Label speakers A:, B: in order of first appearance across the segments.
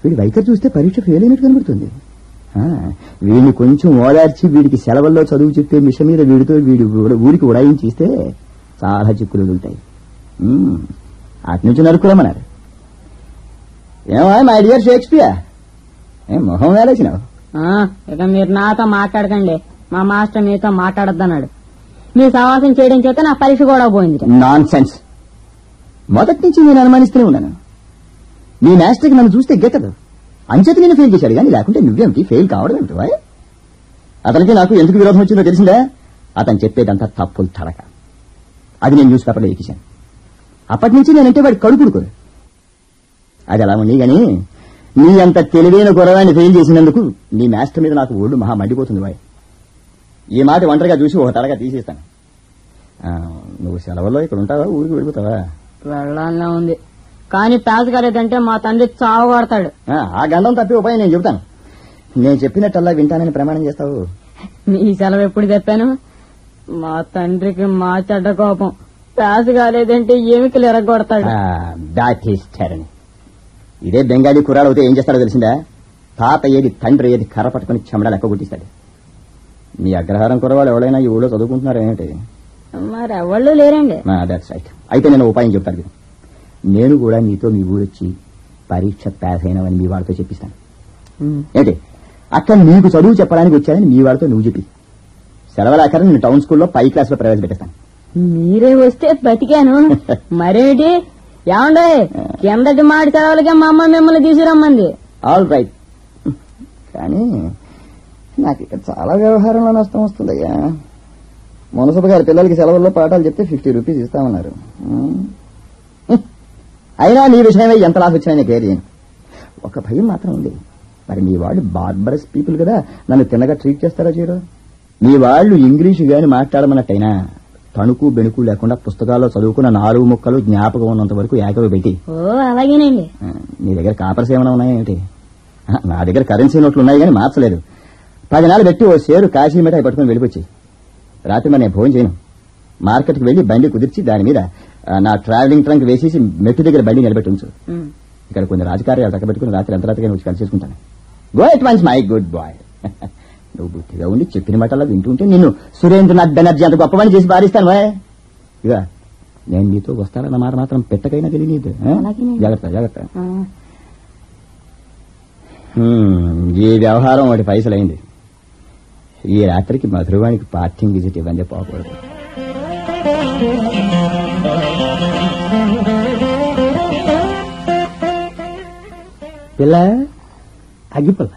A: వీడి వైఖరి చూస్తే పరీక్ష ఫెయిల్ అయినట్టు కనబడుతుంది ఆ, వీడిని కొంచెం ఓదార్చి వీడికి సెలవుల్లో చదువు చెప్పే మిష మీద వీడితో వీడి ఊర- ఊరికి ఉడాయించి ఇస్తే చాలా చిక్కులు వదులుతాయి ఉమ్, అటు నుంచి నరుకురమ్మన్నారు ఏమా మై డియర్ షేక్స్పియర్ ఏం మొహం వేలేసినావు
B: ఆ, ఇక మీరు నాతో మాట్లాడకండి మా మాస్టర్ మీతో మాట్లాడొద్దన్నాడు మీ సమాసం చేయడం చేత నా పరీక్ష కూడా పోయింది
A: నాన్ సెన్స్ మొదటి నుంచి నేను అనుమానిస్తూనే ఉన్నాను నీ మాస్టర్కి నన్ను చూస్తే గెక్కదు అంచేత నేను ఫెయిల్ చేశాడు కానీ లేకుంటే నువ్వేమిటి ఫెయిల్ కావడం ఏమిటి వాయ్? అతనికి నాకు ఎందుకు విరోధం వచ్చిందో తెలిసిందా అతను చెప్పేదంతా తప్పులు తడక అది నేను న్యూస్ పేపర్లో ఎక్కిశాను అప్పటి నుంచి నేనంటే వాడి కడుపుడుకోదు అది అలా ఉండి గాని నీ అంత తెలివైన కురవాన్ని ఫెయిల్ చేసినందుకు నీ మాస్టర్ మీద నాకు ఒళ్ళు మహా మండిపోతుంది వాయ్ ఈ మాట ఒంటరిగా చూసి ఒక తడగా తీసేస్తాను ఆ, నువ్వు సెలవుల్లో ఇక్కడ ఉంటావా ఊరికి వెళ్ళిపోతావా
B: వెళ్ళాలనే ఉంది కానీ పాస్ కాలేదంటే మా తండ్రి చావు కొడతాడు
A: ఆ, ఆ గండం తప్పి ఉపాయం నేను చెబుతాను నేను చెప్పినట్టల్లా వింటానని ప్రమాణం చేస్తావు
B: మీ సెలవు ఎప్పుడు చెప్పాను మా తండ్రికి మా చెడ్డ కోపం పాస్ కాలేదంటే ఎమికలు ఎరగొడతాడు
A: దాట్ ఈస్ టెరని ఇదే బెంగాలీ కురాడు అయితే ఏం చేస్తాడో తెలిసిందా తాత ఏది తండ్రి ఏది కర్ర పట్టుకుని చెమడ లెక్క గుట్టిస్తాడు మీ అగ్రహారం కురవాళ్ళు ఎవరైనా ఈ ఊళ్ళో చదువుకుంటున్నారా ఏమిటి
B: మరి ఎవళ్ళు లేరండి
A: దట్స్ రైట్ అయితే నేను ఉపాయం చెప్తాను విను. నేను కూడా నీతో మీ ఊరొచ్చి పరీక్ష పాస్ అయినవని మీ వాళ్ళతో చెప్పిస్తాను ఏంటి అక్కడ నీకు చదువు చెప్పడానికి వచ్చానని మీ వాళ్ళతో నువ్వు చెప్పి సెలవులాఖరు నేను టౌన్ స్కూల్లో పై క్లాస్ లో ప్రవేశపెట్టాను
B: మీరే వస్తే బతికాను మరేమిటి ఏమండే కిందటి మాడి సెలవులకే మా అమ్మ మిమ్మల్ని తీసుకురమ్మంది
A: ఆల్ రైట్ కానీ నాకు ఇక్కడ చాలా వ్యవహారంలో నష్టం వస్తుందయ్యా మునసబు గారి పిల్లలకి సెలవుల్లో పాఠాలు చెప్తే ఫిఫ్టీ రూపీస్ ఇస్తామన్నారు ఉమ్. అయినా నీ విషయమే ఎంత లాస్ వచ్చినా నేను కేర్ చేయను ఒక భయం మాత్రం ఉంది మరి మీ వాళ్ళు బార్బరస్ పీపుల్ కదా నన్ను తిన్నగా ట్రీట్ చేస్తారా చేయరు మీ వాళ్ళు ఇంగ్లీషు గాని మాట్లాడమన్నట్టయినా తణుకు బెణుకు లేకుండా పుస్తకాల్లో చదువుకున్న నాలుగు ముక్కలు జ్ఞాపకం ఉన్నంత వరకు ఏకవ పెట్టి
B: ఓ అలాగేనండి
A: ఆ, నీ దగ్గర కాపర్స్ ఏమైనా ఉన్నాయేమిటి ఆ, నా దగ్గర కరెన్సీ నోట్లు ఉన్నాయి కానీ మార్చలేదు పది నాలుగు పెట్టి ఓ షేరు కాశీ మిఠాయి పట్టుకుని వెళ్ళిపోయి రాత్రి మరి నేను భోజనం చేయను మార్కెట్కి వెళ్ళి బండి కుదిర్చి దాని మీద ఆ, నా ట్రావెలింగ్ ట్రంక్ వేసేసి మెట్టు దగ్గర బండి నిలబెట్టి ఉంచు
B: ఉమ్.
A: ఇక్కడ కొన్ని రాజకార్యాలు చక్కబెట్టుకుని రాత్రి ఎంత రాత్రిగా వచ్చి కలిసి చేసుకుంటాను go at once my good boy నువ్వు బుద్ధిగా ఉండి చెప్పిన మాటలా వింటుంటే నిన్ను సురేంద్రనాథ్ బెనర్జీ అంత గొప్పవని చేసి పారిస్తాను బాయ్ ఇక నేను నీతో వస్తానన్న మాట మాత్రం పెట్టకైనా తెలియదు
B: అలాగేనండి.
A: జాగ్రత్త జాగ్రత్త
B: ఆ,
A: హ్మ్, ఈ వ్యవహారం ఒకటి పైసలైంది ఈ రాత్రికి మధురవానికి పార్కింగ్ విజిట్ ఇవ్వండి పోకూడదు
C: పిల్ల అగ్గిపిల్ల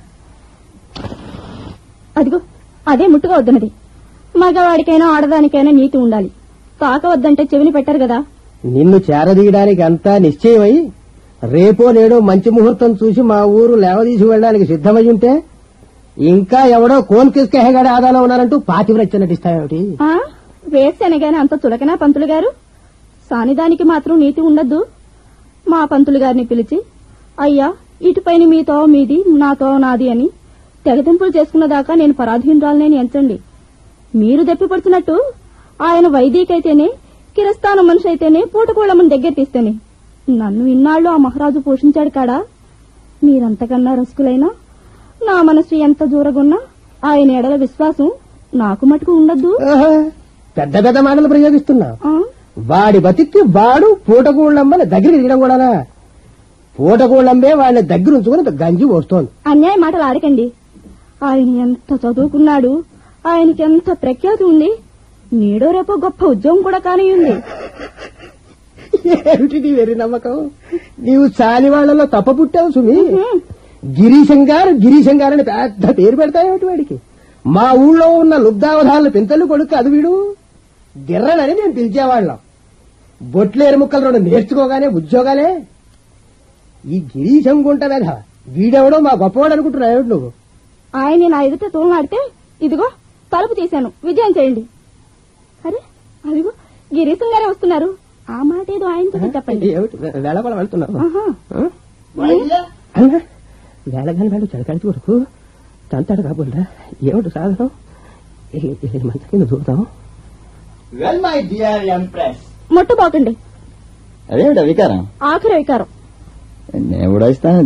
D: అదిగో అదే ముట్టుగా వద్దన్నది మగవాడికైనా ఆడదానికైనా నీతి ఉండాలి తాకవద్దంటే చెవిని పెట్టరు కదా
C: నిన్ను చేరదీయడానికి అంతా నిశ్చయమై రేపో నేడో మంచి ముహూర్తం చూసి మా ఊరు లేవదీసి వెళ్ళడానికి సిద్ధమై ఉంటే ఇంకా ఎవడో కోన్ కిస్కెహగాడి ఆదాలో ఉన్నారంటూ పాతివ్రత్య నటిస్తావేమిటి
D: ఆ వేసనగానే అంత చులకనా పంతులు గారు సానిదానికి మాత్రం నీతి ఉండద్దు మా పంతులు గారిని పిలిచి అయ్యా ఇటుపైన మీతో మీది నాతో నాది అని తెగతింపులు చేసుకున్న దాకా నేను పరాధీనురాలనేని ఎంచండి మీరు దెప్పిపడుతున్నట్టు ఆయన వైదికైతేనే కిరస్థానం మనిషి అయితేనే పూటకోళ్ళమ్మని దగ్గర తీస్తేనే నన్ను ఇన్నాళ్ళు ఆ మహారాజు పోషించాడు కాడా మీరంతకన్నా రసుకులైనా నా మనసు ఎంత జూరగున్నా ఆయన ఎడల విశ్వాసం నాకు మటుకు ఉండద్దు
C: ఆహా, పెద్ద పెద్ద మాటలు ప్రయోగిస్తున్నా
D: ఆ?
C: వాడి బతికి వాడు పూటకూళ్ళమ్మని దగ్గర దిగడం కూడానా పూటకూళ్ళమ్మే వాళ్ళని దగ్గర ఉంచుకుని గంజి వస్తోంది
D: అన్యాయ మాటలు ఆడకండి ఆయన ఎంత చదువుకున్నాడు ఆయనకి ఎంత ప్రఖ్యాతి ఉంది నేడో రేపో గొప్ప ఉద్యోగం కూడా కానియుంది
C: ఏమిటి నీ వెర్రి నమ్మకం నీవు చాలి వాళ్ళలో తప్ప పుట్టావు సుమి
D: హ్మ్.
C: గిరీశం గారు గిరీశం గారు అని పెద్ద పేరు పెడతాయేమిటి వాడికి మా ఊళ్ళో ఉన్న లుబ్దావధానుల పింతలు కొడుకు అది వీడు గిర్రనని మేము పిలిచేవాళ్ళం బొట్లేరు ముక్కలు రెండు నేర్చుకోగానే ఉద్యోగాలే ఈ గిరీశం గుంట వెధ వీడెవడో మా గొప్పవాడు అనుకుంటున్నావు నువ్వు
D: ఆయన నా ఎదుట తోలాడితే ఇదిగో తలుపు తీశాను విజయం చేయండి అరే అదిగో గిరీశం గారే వస్తున్నారు ఆ మాట ఏదో ఆయనతో చెప్పండి
C: ఏమిటి వేళపడ వెళ్తున్నావు
D: ఆహా.
C: ఆ? అన్నా వేళగాని వేళ చెడకాడిచి వరకు తంతాడు కాబోల్దా ఏమిటి సాధనం ఈ మంచ కింద చూద్దాం
A: వెల్ మై డియర్ ఎంప్రెస్
D: ముట్టబోకండి
A: అదేమిటా వికారం
D: ఆఖరి వికారం
A: నేను కూడా ఇస్తాను